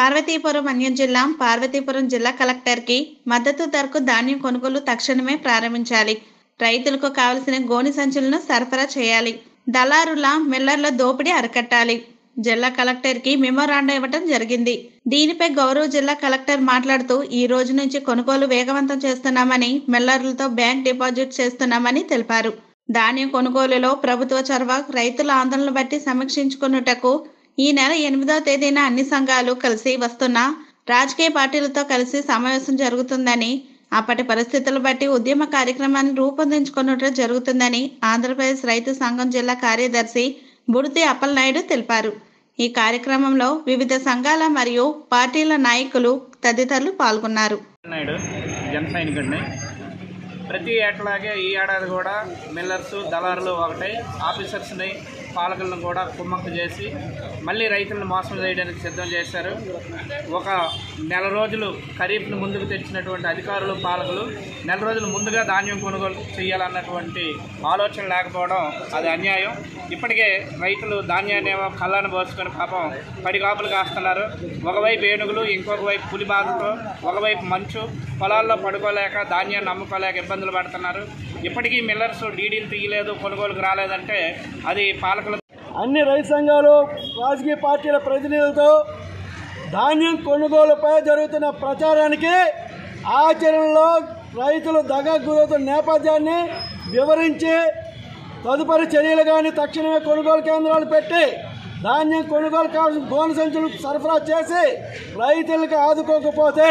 పార్వతీపురం అన్యం జిల్లా పార్వతీపురం జిల్లా కలెక్టర్కి మద్దతు ధరకు ధాన్యం కొనుగోలు తక్షణమే ప్రారంభించాలి రైతులకు కావలసిన గోని సంచులను సరఫరా చేయాలి దళారుల మిల్లర్ల దోపిడీ అరికట్టాలి జిల్లా కలెక్టర్కి మెమోరాండం ఇవ్వటం జరిగింది దీనిపై గౌరవ్ జిల్లా కలెక్టర్ మాట్లాడుతూ ఈ రోజు నుంచి కొనుగోలు వేగవంతం చేస్తున్నామని మిల్లర్లతో బ్యాంక్ డిపాజిట్ చేస్తున్నామని తెలిపారు ధాన్యం కొనుగోలులో ప్రభుత్వ చొరవ రైతుల ఆందోళన బట్టి సమీక్షించుకున్నటకు ఈ నెల ఎనిమిదవ తేదీన అన్ని సంఘాలు కలిసి వస్తున్న రాజకీయ పార్టీలతో కలిసి సమావేశం జరుగుతుందని అప్పటి పరిస్థితులు బట్టి ఉద్యమ కార్యక్రమాన్ని రూపొందించుకున్నట్టు జరుగుతుందని ఆంధ్రప్రదేశ్ రైతు సంఘం జిల్లా కార్యదర్శి బుడితి అప్పలనాయుడు తెలిపారు ఈ కార్యక్రమంలో వివిధ సంఘాల మరియు పార్టీల నాయకులు తదితరులు పాల్గొన్నారు నాయుడు జన సైనికుడిని ప్రతి ఏటలాగే ఈ ఏడాది కూడా మిల్లర్స్ దళారులు ఒకటై ఆఫీసర్స్ని పాలకులను కూడా కుమ్మక్కు చేసి మళ్ళీ రైతులను మోసం చేయడానికి సిద్ధం చేశారు ఒక నెల రోజులు ఖరీఫ్ను ముందుకు తెచ్చినటువంటి అధికారులు పాలకులు నెల రోజులు ముందుగా ధాన్యం కొనుగోలు చేయాలన్నటువంటి ఆలోచన లేకపోవడం అది అన్యాయం ఇప్పటికే రైతులు ధాన్యాన్ని ఏమో కళ్ళాన్ని పోసుకొని పాపం పడి కాపులు కాస్తున్నారు ఒకవైపు ఏనుగులు ఇంకొక వైపు పులి బాధతో ఒకవైపు మంచు పొలాల్లో పడుకోలేక ధాన్యాన్ని అమ్ముకోలేక ఇబ్బందులు పడుతున్నారు ఇప్పటికీ మిల్లర్స్ డీడీలు తీయలేదు కొనుగోలుకు రాలేదంటే అది పాలకుల అన్ని రైతు సంఘాలు రాజకీయ పార్టీల ప్రతినిధులతో ధాన్యం కొనుగోలుపై జరుగుతున్న ప్రచారానికి ఆచరణలో రైతులు దగా గురవుతున్న నేపథ్యాన్ని వివరించి తదుపరి చర్యలు కానీ తక్షణమే కొనుగోలు కేంద్రాలు పెట్టి ధాన్యం కొనుగోలు కావాల్సిన గోను సంచులు సరఫరా చేసి రైతులకు ఆదుకోకపోతే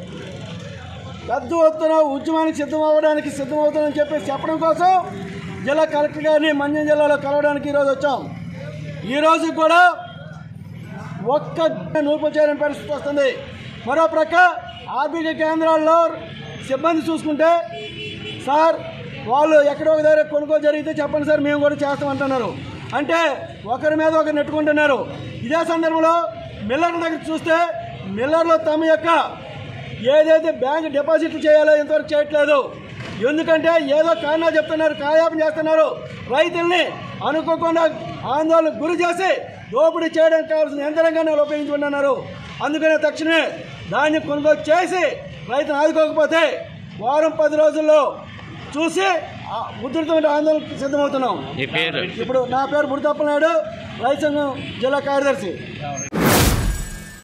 పెద్ద ఎత్తున ఉద్యమానికి సిద్ధం అవ్వడానికి సిద్ధమవుతుందని చెప్పి చెప్పడం కోసం జిల్లా కలెక్టర్ గారిని మంజం జిల్లాలో కలవడానికి ఈరోజు వచ్చాం ఈరోజు కూడా ఒక్క నూపు చేయని పరిస్థితి వస్తుంది మరో ప్రక్క ఆర్థిక కేంద్రాల్లో సిబ్బంది చూసుకుంటే సార్ వాళ్ళు ఎక్కడో ఒక దగ్గర కొనుగోలు జరిగితే చెప్పండి సార్ మేము కూడా చేస్తామంటున్నారు అంటే ఒకరి మీద ఒకరు నెట్టుకుంటున్నారు ఇదే సందర్భంలో మిల్లర్ల దగ్గర చూస్తే మిల్లర్లు తమ యొక్క ఏదైతే బ్యాంక్ డిపాజిట్లు చేయాలో ఇంతవరకు చేయట్లేదు ఎందుకంటే ఏదో కారణాలు చెప్తున్నారు కాయాపం చేస్తున్నారు రైతుల్ని అనుకోకుండా ఆందోళన గురి చేసి దోపిడీ చేయడానికి కావాల్సిన యంత్రాంగాన్ని ఉపయోగించుకుంటున్నారు అందుకనే తక్షణమే ధాన్యం కొనుగోలు చేసి రైతును ఆదుకోకపోతే వారం పది రోజుల్లో చూసి ఆ ఉధృతమైన ఆందోళనకు సిద్ధమవుతున్నాం మీ పేరు ఇప్పుడు నా పేరు బుడితప్పనాయుడు రైతు సంఘం జిల్లా కార్యదర్శి